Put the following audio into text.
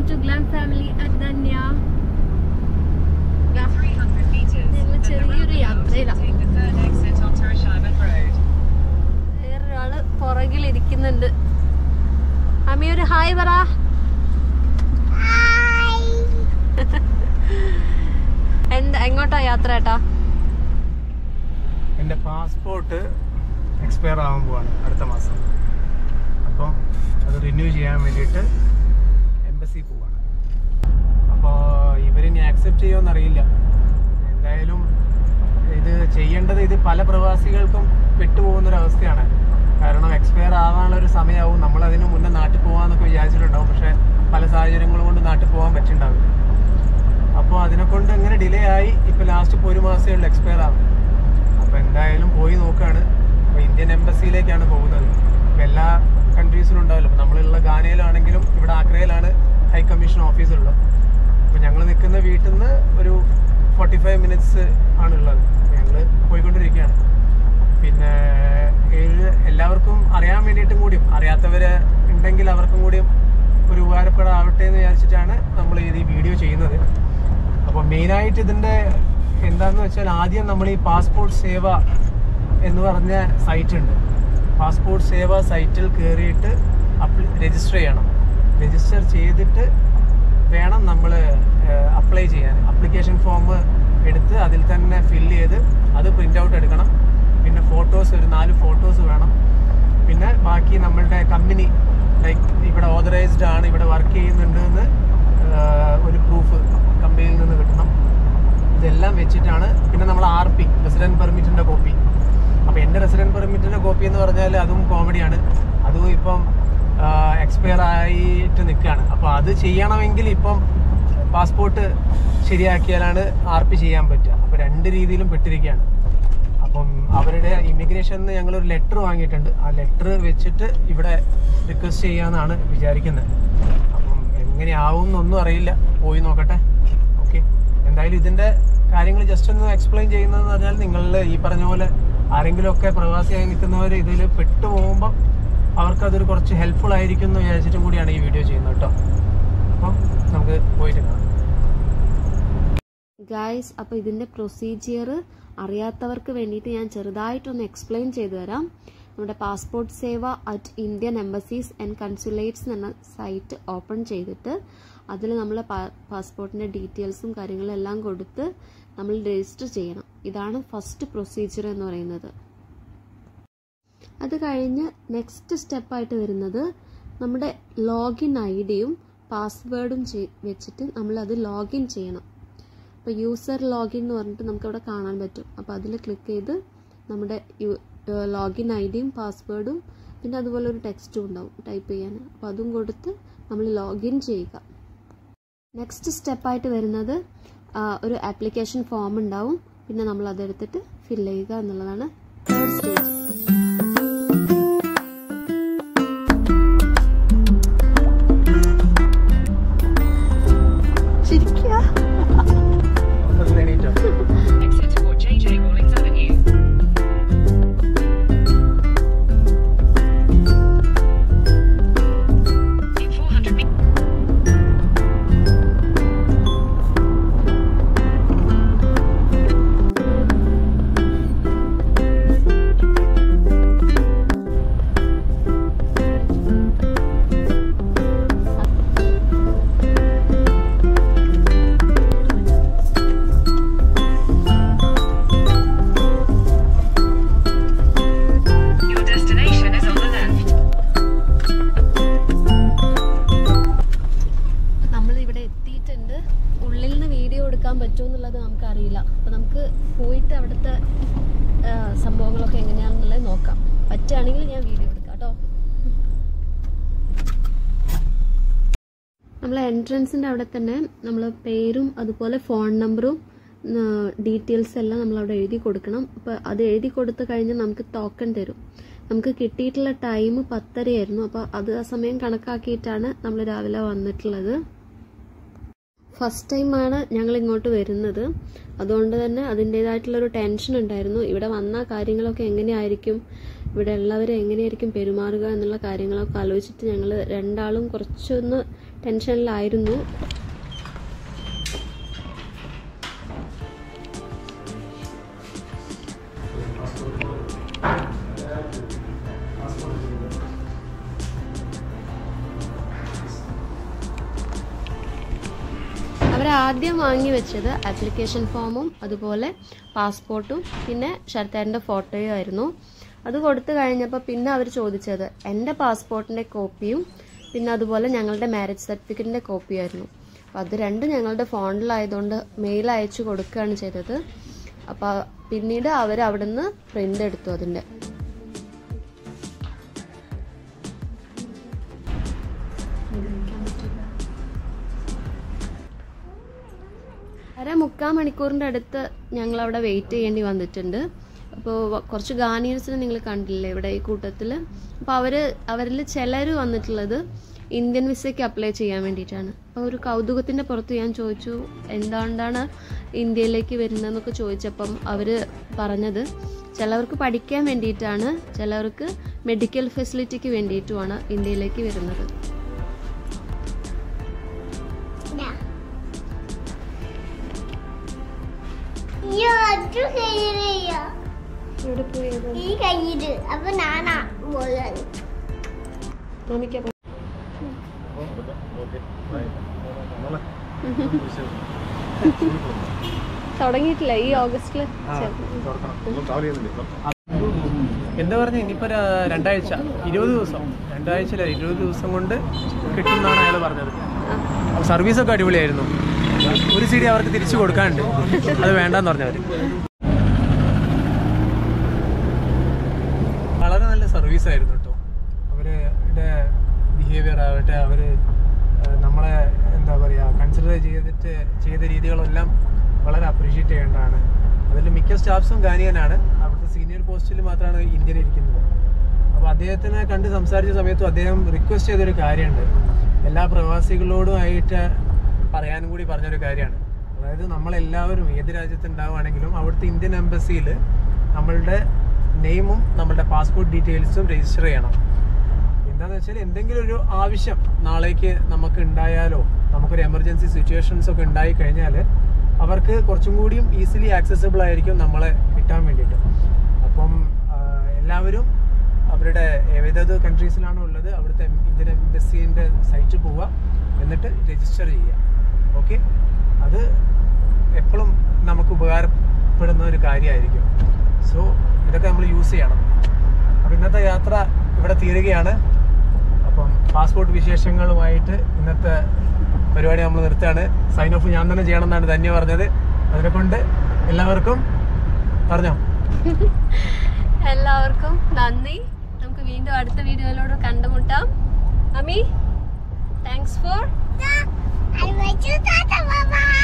To glam family at Dhanya In 300 meters, ഞങ്ങൾ then the ചെറിയൊരു roundabout, യാത്രയിലാണ് take the third exit onto Rashiman Road. വേറൊരാള് പുറകിൽ ഇരിക്കുന്നുണ്ട് അമ്മി ഒരു ഹായ് പറ എന്താ എങ്ങോട്ടാ യാത്ര ഏട്ടാ എൻ്റെ പാസ്പോർട്ട് എക്സ്പയർ ആവാൻ പോവാണ് അടുത്ത മാസം അപ്പം അത് റിന്യൂ ചെയ്യാൻ വേണ്ടിയിട്ട് എംബസി പോവാണ് അപ്പോൾ ഇവരിനി ആക്സെപ്റ്റ് ചെയ്യുമെന്ന് അറിയില്ല എന്തായാലും ഇത് ചെയ്യേണ്ടത് ഇത് പല പ്രവാസികൾക്കും പെട്ടുപോകുന്നൊരവസ്ഥയാണ് കാരണം എക്സ്പയർ ആവാനുള്ള ഒരു സമയമാവും നമ്മൾ അതിന് മുന്നേ നാട്ടിൽ പോകാമെന്നൊക്കെ വിചാരിച്ചിട്ടുണ്ടാവും പക്ഷേ പല സാഹചര്യങ്ങൾ കൊണ്ട് നാട്ടിൽ പോകാൻ പറ്റുന്നുണ്ടാവില്ല അപ്പോൾ അതിനെ കൊണ്ട് ഇങ്ങനെ ഡിലേ ആയി ഇപ്പോൾ ലാസ്റ്റ് ഇപ്പോൾ ഒരു മാസമേ ഉള്ളൂ എക്സ്പയർ ആവും അപ്പോൾ എന്തായാലും പോയി നോക്കുകയാണ് അപ്പോൾ ഇന്ത്യൻ എംബസിയിലേക്കാണ് പോകുന്നത് ഇപ്പോൾ എല്ലാ കൺട്രീസിലും ഉണ്ടാവില്ല ഇപ്പോൾ നമ്മളുള്ള ഗാനയിലാണെങ്കിലും ഇവിടെ ആഗ്രയിലാണ് ഹൈ കമ്മീഷൻ ഓഫീസ് ഉള്ളത് അപ്പോൾ ഞങ്ങൾ നിൽക്കുന്ന വീട്ടിൽ നിന്ന് ഒരു ഫോർട്ടി ഫൈവ് മിനിറ്റ്സ് ആണുള്ളത് ഞങ്ങൾ പോയിക്കൊണ്ടിരിക്കുകയാണ് പിന്നെ ഇത് എല്ലാവർക്കും അറിയാൻ വേണ്ടിയിട്ടും കൂടിയും അറിയാത്തവർ ഉണ്ടെങ്കിൽ അവർക്കും കൂടിയും ഒരു ഉപകാരപ്പെടാവട്ടെ എന്ന് വിചാരിച്ചിട്ടാണ് നമ്മൾ ഇത് ഈ വീഡിയോ ചെയ്യുന്നത് അപ്പോൾ മെയിനായിട്ട് ഇതിൻ്റെ എന്താണെന്ന് വെച്ചാൽ ആദ്യം നമ്മൾ ഈ പാസ്പോർട്ട് സേവ എന്ന് പറഞ്ഞ സൈറ്റ് ഉണ്ട് പാസ്പോർട്ട് സേവ സൈറ്റിൽ കയറിയിട്ട് രജിസ്റ്റർ ചെയ്യണം രജിസ്റ്റർ ചെയ്തിട്ട് വേണം നമ്മൾ അപ്ലൈ ചെയ്യാൻ അപ്ലിക്കേഷൻ ഫോം എടുത്ത് അതിൽ തന്നെ ഫില്ല് ചെയ്ത് അത് പ്രിൻ്റ് ഔട്ട് എടുക്കണം പിന്നെ ഫോട്ടോസ് ഒരു നാല് ഫോട്ടോസ് വേണം പിന്നെ ബാക്കി നമ്മളുടെ കമ്പനി ലൈക്ക് ഇവിടെ ഓതറൈസ്ഡ് ആണ് ഇവിടെ വർക്ക് ചെയ്യുന്നുണ്ട് എന്ന് ഒരു പ്രൂഫ് കമ്പനിയിൽ നിന്ന് കിട്ടണം ഇതെല്ലാം വെച്ചിട്ടാണ് പിന്നെ നമ്മൾ ആർ പി റെസിഡൻറ്റ് പെർമിറ്റിൻ്റെ കോപ്പി അപ്പോൾ എൻ്റെ റെസിഡൻറ്റ് പെർമിറ്റിൻ്റെ കോപ്പി എന്ന് പറഞ്ഞാൽ അതും കോമഡിയാണ് അതും ഇപ്പം എക്സ്പയർ ആയിട്ട് നിൽക്കുകയാണ് അപ്പോൾ അത് ചെയ്യണമെങ്കിൽ ഇപ്പം പാസ്പോർട്ട് ശരിയാക്കിയാലാണ് ആർ പി ചെയ്യാൻ പറ്റുക അപ്പോൾ രണ്ട് രീതിയിലും പെട്ടിരിക്കുകയാണ് അപ്പം അവരുടെ ഇമിഗ്രേഷനിൽ നിന്ന് ഞങ്ങളൊരു ലെറ്റർ വാങ്ങിയിട്ടുണ്ട് ആ ലെറ്റർ വെച്ചിട്ട് ഇവിടെ റിക്വസ്റ്റ് ചെയ്യാമെന്നാണ് വിചാരിക്കുന്നത് അപ്പം എങ്ങനെയാവും എന്നൊന്നും അറിയില്ല പോയി നോക്കട്ടെ ഓക്കെ എന്തായാലും ഇതിൻ്റെ കാര്യങ്ങൾ ജസ്റ്റ് ഒന്ന് എക്സ്പ്ലെയിൻ ചെയ്യുന്നതെന്ന് പറഞ്ഞാൽ നിങ്ങളിൽ ഈ പറഞ്ഞ പോലെ ആരെങ്കിലുമൊക്കെ പ്രവാസിയായി നിൽക്കുന്നവർ ഇതിൽ പെട്ടു പോകുമ്പോൾ അവർക്കതൊരു കുറച്ച് ഹെൽപ്ഫുൾ ആയിരിക്കും എന്ന് വിചാരിച്ചിട്ടും കൂടിയാണ് ഈ വീഡിയോ ചെയ്യുന്നത് കേട്ടോ അപ്പം നമുക്ക് പോയിട്ട് കാണാം ഗായ്സ് അപ്പോൾ ഇതിൻ്റെ പ്രൊസീജിയർ അറിയാത്തവർക്ക് വേണ്ടിയിട്ട് ഞാൻ ചെറുതായിട്ടൊന്ന് എക്സ്പ്ലെയിൻ ചെയ്തു തരാം നമ്മുടെ passport Seva at Indian embassies and consulates എന്ന സൈറ്റ് ഓപ്പൺ ചെയ്തിട്ട് അതിൽ നമ്മൾ പാസ്പോർട്ടിൻ്റെ ഡീറ്റെയിൽസും കാര്യങ്ങളും എല്ലാം കൊടുത്ത് നമ്മൾ രജിസ്റ്റർ ചെയ്യണം ഇതാണ് ഫസ്റ്റ് പ്രൊസീജിയർ എന്ന് പറയുന്നത് അത് കഴിഞ്ഞ് നെക്സ്റ്റ് സ്റ്റെപ്പായിട്ട് വരുന്നത് നമ്മുടെ ലോഗിൻ ഐ ഡിയും പാസ്വേഡും വെച്ചിട്ട് നമ്മളത് ലോഗിൻ ചെയ്യണം അപ്പോൾ യൂസർ ലോഗിൻ എന്ന് പറഞ്ഞിട്ട് നമുക്കവിടെ കാണാൻ പറ്റും അപ്പോൾ അതിൽ ക്ലിക്ക് ചെയ്ത് നമ്മുടെ ലോഗിൻ ഐ ഡിയും പാസ്വേഡും പിന്നെ അതുപോലെ ഒരു ടെക്സ്റ്റും ഉണ്ടാവും ടൈപ്പ് ചെയ്യാൻ അപ്പോൾ അതും കൊടുത്ത് നമ്മൾ ലോഗിൻ ചെയ്യുക നെക്സ്റ്റ് സ്റ്റെപ്പായിട്ട് വരുന്നത് ഒരു ആപ്ലിക്കേഷൻ ഫോം ഉണ്ടാവും പിന്നെ നമ്മൾ അതെടുത്തിട്ട് ഫില്ല് ചെയ്യുക എന്നുള്ളതാണ് തേർഡ് സ്റ്റേജ് ശരിക്കാ ഒന്ന് എണീറ്റോ Exit for JJ Rawlings Avenue. In 400 meters. Your destination is on the left. നമ്മൾ ഇവിടെ എത്തിയിട്ടുണ്ട് ഉള്ളിൽ നിന്ന് വീഡിയോ എടുക്കാൻ പറ്റുമോ എന്നുള്ളത് നമുക്കറിയില്ല അപ്പോൾ നമുക്ക് പോയിട്ട് അവിടുത്തെ ആ, സംഭവങ്ങളൊക്കെ എങ്ങനെയാണെന്നുള്ളത് നോക്കാം പറ്റുകയാണെങ്കിൽ ഞാൻ വീഡിയോ എടുക്കാം കേട്ടോ നമ്മൾ എൻട്രൻസിൻ്റെ അവിടെ തന്നെ നമ്മൾ പേരും അതുപോലെ ഫോൺ നമ്പറും ഡീറ്റെയിൽസ് എല്ലാം നമ്മൾ അവിടെ എഴുതി കൊടുക്കണം അപ്പോൾ അത് എഴുതി കൊടുത്തു കഴിഞ്ഞാൽ നമുക്ക് ടോക്കൺ തരും നമുക്ക് കിട്ടിയിട്ടുള്ള ടൈം പത്തരയായിരുന്നു അപ്പോൾ അത് ആ സമയം കണക്കാക്കിയിട്ടാണ് നമ്മൾ രാവിലെ വന്നിട്ടുള്ളത് ഫസ്റ്റ് ടൈമാണ് ഞങ്ങൾ ഇങ്ങോട്ട് വരുന്നത് അതുകൊണ്ട് തന്നെ അതിൻ്റേതായിട്ടുള്ളൊരു ടെൻഷൻ ഉണ്ടായിരുന്നു ഇവിടെ വന്ന കാര്യങ്ങളൊക്കെ എങ്ങനെയായിരിക്കും ഇവിടെ ഉള്ളവർ എങ്ങനെയായിരിക്കും പെരുമാറുക എന്നുള്ള കാര്യങ്ങളൊക്കെ ആലോചിച്ചിട്ട് ഞങ്ങൾ രണ്ടാളും കുറച്ചൊന്ന് ടെൻഷനിലായിരുന്നു അവരാദ്യം വാങ്ങി വെച്ചത് ആപ്ലിക്കേഷൻ ഫോമും അതുപോലെ പാസ്പോർട്ടും പിന്നെ ശരത്തേൻ്റെ ഫോട്ടോയും ആയിരുന്നു അത് കൊടുത്തു കഴിഞ്ഞപ്പോൾ പിന്നെ അവർ ചോദിച്ചത് എൻ്റെ പാസ്പോർട്ടിൻ്റെ കോപ്പിയും പിന്നെ അതുപോലെ ഞങ്ങളുടെ മാരേജ് സർട്ടിഫിക്കറ്റിൻ്റെ കോപ്പിയായിരുന്നു അപ്പോൾ അത് രണ്ടും ഞങ്ങളുടെ ഫോണിലായതുകൊണ്ട് മെയിൽ അയച്ചു കൊടുക്കുകയാണ് ചെയ്തത് അപ്പോൾ പിന്നീട് അവർ അവിടുന്ന് പ്രിൻ്റ് എടുത്തു അതിൻ്റെ അര മുക്കാൽ മണിക്കൂറിൻ്റെ അടുത്ത് ഞങ്ങൾ അവിടെ വെയിറ്റ് ചെയ്യേണ്ടി വന്നിട്ടുണ്ട് അപ്പോൾ കുറച്ച് ഗാനിയേഴ്സിനെ നിങ്ങൾ കണ്ടില്ലേ ഇവിടെ ഈ കൂട്ടത്തിൽ അപ്പോൾ അവർ അവരിൽ ചിലർ വന്നിട്ടുള്ളത് ഇന്ത്യൻ വിസയ്ക്ക് അപ്ലൈ ചെയ്യാൻ വേണ്ടിയിട്ടാണ് അപ്പോൾ ഒരു കൗതുകത്തിൻ്റെ പുറത്ത് ഞാൻ ചോദിച്ചു എന്തുകൊണ്ടാണ് ഇന്ത്യയിലേക്ക് വരുന്നതെന്നൊക്കെ ചോദിച്ചപ്പം അവർ പറഞ്ഞത് ചിലവർക്ക് പഠിക്കാൻ വേണ്ടിയിട്ടാണ് ചിലവർക്ക് മെഡിക്കൽ ഫെസിലിറ്റിക്ക് വേണ്ടിയിട്ടുമാണ് ഇന്ത്യയിലേക്ക് വരുന്നത് അയ്യോ അത് കയ്യിലയ്യ ഇവിടെ പോയത് ഈ കയ്യില് അപ്പൊ ഞാനാ പോയത് മമ്മിക്ക് തുടങ്ങിയിട്ടില്ല ഈ ഓഗസ്റ്റിൽ എന്താ പറഞ്ഞ ഇനിയിപ്പോ ര- രണ്ടാഴ്ച ഇരുപത് ദിവസം രണ്ടാഴ്ച ഇരുപത് ദിവസം കൊണ്ട് കിട്ടുമെന്നാണ് അയാൾ പറഞ്ഞത് സർവീസൊക്കെ അടിപൊളിയായിരുന്നു ഒരു സി ഡി അവർക്ക് തിരിച്ചു കൊടുക്കാനുണ്ട് അത് വേണ്ടെന്ന് പറഞ്ഞവര് വളരെ നല്ല സർവീസ് ആയിരുന്നു കേട്ടോ അവരുടെ ബിഹേവിയർ ആവട്ടെ അവര് ഏഹ്, നമ്മളെ എന്താ പറയാ കൺസിഡർ ചെയ്തിട്ട് ചെയ്ത രീതികളെല്ലാം വളരെ അപ്രീഷിയേറ്റ് ചെയ്യേണ്ടതാണ് അതിൽ മിക്ക സ്റ്റാഫ്സും ഗാനിയനാണ് അവിടുത്തെ സീനിയർ പോസ്റ്റിൽ മാത്രമാണ് ഇന്ത്യൻ ഇരിക്കുന്നത് അപ്പോൾ അദ്ദേഹത്തിനെ കണ്ട് സംസാരിച്ച സമയത്തും അദ്ദേഹം റിക്വസ്റ്റ് ചെയ്തൊരു കാര്യമുണ്ട് എല്ലാ പ്രവാസികളോടും ആയിട്ട് പറയാനും കൂടി പറഞ്ഞൊരു കാര്യമാണ് അതായത് നമ്മളെല്ലാവരും ഏത് രാജ്യത്ത് ഉണ്ടാവുകയാണെങ്കിലും അവിടുത്തെ ഇന്ത്യൻ എംബസിയിൽ നമ്മളുടെ നെയിമും നമ്മളുടെ പാസ്പോർട്ട് ഡീറ്റെയിൽസും രജിസ്റ്റർ ചെയ്യണം എന്താന്ന് വെച്ചാൽ എന്തെങ്കിലും ഒരു ആവശ്യം നാളേക്ക് നമുക്ക് ഉണ്ടായാലോ നമുക്കൊരു എമർജൻസി സിറ്റുവേഷൻസ് ഒക്കെ ഉണ്ടായി കഴിഞ്ഞാൽ അവർക്ക് കുറച്ചും കൂടിയും ഈസിലി ആക്സസിബിൾ ആയിരിക്കും നമ്മളെ കിട്ടാൻ വേണ്ടിയിട്ട് അപ്പം ആ, എല്ലാവരും അവരുടെ ഏതേത് കൺട്രീസിലാണോ ഉള്ളത് അവിടുത്തെ ഇന്ത്യൻ എംബസീൻ്റെ സൈറ്റിൽ പോവുക എന്നിട്ട് രജിസ്റ്റർ ചെയ്യുക ഓക്കെ അത് എപ്പോഴും നമുക്ക് ഉപകാരപ്പെടുന്ന ഒരു കാര്യമായിരിക്കും സോ ഇതൊക്കെ നമ്മൾ യൂസ് ചെയ്യണം അപ്പം ഇന്നത്തെ യാത്ര ഇവിടെ തീരുകയാണ് അപ്പം പാസ്പോർട്ട് വിശേഷങ്ങളുമായിട്ട് ഇന്നത്തെ പരിപാടി നമ്മൾ നിർത്തുകയാണ് സൈൻ ഓഫ് ഞാൻ തന്നെ ചെയ്യണം എന്നാണ് ധന്യ പറഞ്ഞത് അതിനെ കൊണ്ട് എല്ലാവർക്കും പറഞ്ഞോ എല്ലാവർക്കും നന്ദി നമുക്ക് വീണ്ടും അടുത്ത വീഡിയോയിലൂടെ കണ്ടുമുട്ടാം അമി thanks for I want you to bye bye.